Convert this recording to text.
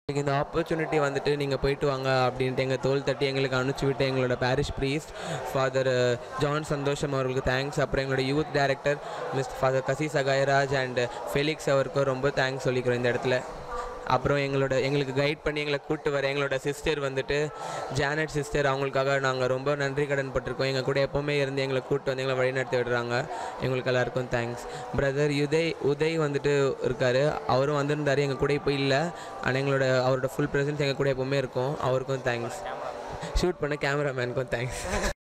எங்களுக்கு இந்த ஆப்பர்ச்சுனிட்டி வந்துட்டு நீங்கள் போயிட்டு வாங்க அப்படின்ட்டு எங்கள் தோல் தட்டி எங்களுக்கு அனுப்பிச்சி விட்டு எங்களோட பாரிஷ் ப்ரீஸ்ட் ஃபாதர் ஜான் சந்தோஷம் அவர்களுக்கு தேங்க்ஸ் அப்புறம் எங்களோட youth director miss father Kasi Sahayaraj and Felix அவருக்கும் ரொம்ப தேங்க்ஸ் சொல்லிக்கிறோம் இந்த இடத்துல அப்புறம் எங்களோட எங்களுக்கு கைட் பண்ணி எங்களை கூட்டு வர எங்களோட சிஸ்டர் வந்துட்டு ஜானட் சிஸ்டர் அவங்களுக்காக நாங்கள் ரொம்ப நன்றி கடன் பட்டிருக்கோம் எங்கள் கூட எப்போவுமே இருந்து எங்களை கூட்டு வந்து எங்களை வழிநடத்தி விடுறாங்க எங்களுக்கு எல்லாருக்கும் தேங்க்ஸ் பிரதர் உதய் உதய் வந்துட்டு இருக்கார் அவரும் வந்திருந்தார் எங்கள் கூட இப்போ இல்லை ஆனால் எங்களோட அவரோட ஃபுல் ப்ரெசன்ஸ் எங்கள் கூட எப்போவுமே இருக்கும் அவருக்கும் தேங்க்ஸ் ஷூட் பண்ண கேமராமேனுக்கும் தேங்க்ஸ்